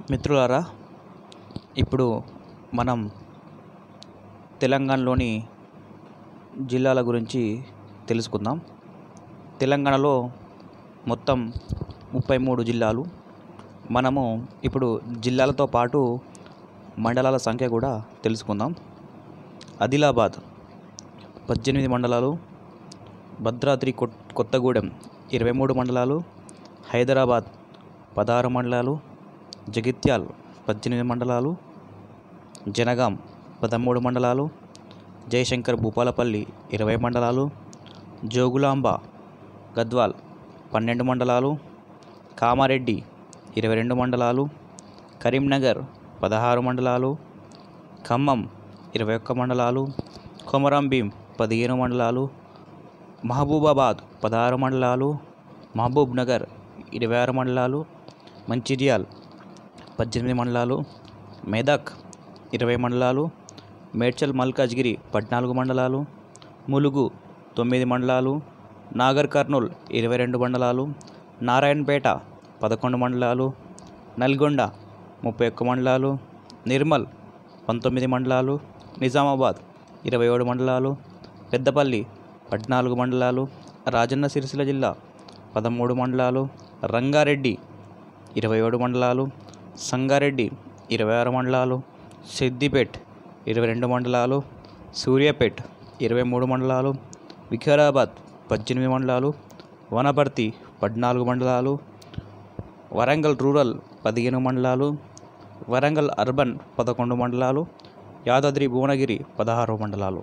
మిత్రులారా ఇప్పుడు మనం తెలంగాణలోని జిల్లాల గురించి తెలుసుకుందాం తెలంగాణలో మొత్తం ముప్పై మూడు జిల్లాలు మనము ఇప్పుడు జిల్లాలతో పాటు మండలాల సంఖ్య కూడా తెలుసుకుందాం ఆదిలాబాద్ పద్దెనిమిది మండలాలు భద్రాద్రి కొట్ కొత్తగూడెం ఇరవై మూడు మండలాలు హైదరాబాద్ పదహారు మండలాలు జగిత్యాల్ పద్దెనిమిది మండలాలు జనగాం పదమూడు మండలాలు జయశంకర్ భూపాలపల్లి ఇరవై మండలాలు జోగులాంబ గద్వాల్ పన్నెండు మండలాలు కామారెడ్డి ఇరవై రెండు మండలాలు కరీంనగర్ పదహారు మండలాలు ఖమ్మం ఇరవై ఒక్క మండలాలు కొమరం భీం పదిహేను మండలాలు మహబూబాబాద్ పదహారు మండలాలు మహబూబ్ నగర్ ఇరవై ఆరు మండలాలు మంచిర్యాల్ పద్దెనిమిది మండలాలు మెదక్ ఇరవై మండలాలు మేడ్చల్ మల్కాజ్గిరి పద్నాలుగు మండలాలు ములుగు తొమ్మిది మండలాలు నాగర్ కర్నూల్ ఇరవై రెండు మండలాలు నారాయణపేట పదకొండు మండలాలు నల్గొండ ముప్పై ఒక్క మండలాలు నిర్మల్ పంతొమ్మిది మండలాలు నిజామాబాద్ ఇరవై ఏడు మండలాలు పెద్దపల్లి పద్నాలుగు మండలాలు రాజన్న సిరిసిల్ల జిల్లా పదమూడు మండలాలు రంగారెడ్డి ఇరవై ఏడు మండలాలు సంగారెడ్డి ఇరవై ఆరు మండలాలు సిద్దిపేట్ ఇరవై రెండు మండలాలు సూర్యాపేట్ ఇరవై మూడు మండలాలు వికారాబాద్ పద్దెనిమిది మండలాలు వనపర్తి పద్నాలుగు మండలాలు వరంగల్ రూరల్ పదిహేను మండలాలు వరంగల్ అర్బన్ పదకొండు మండలాలు యాదాద్రి భువనగిరి పదహారు మండలాలు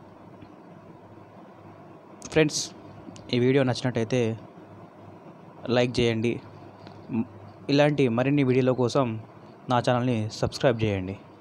ఫ్రెండ్స్ ఈ వీడియో నచ్చినట్టయితే లైక్ చేయండి మ్, ఇలాంటి మరిన్ని వీడియోల కోసం నా ఛానల్ని సబ్స్క్రైబ్ చేయండి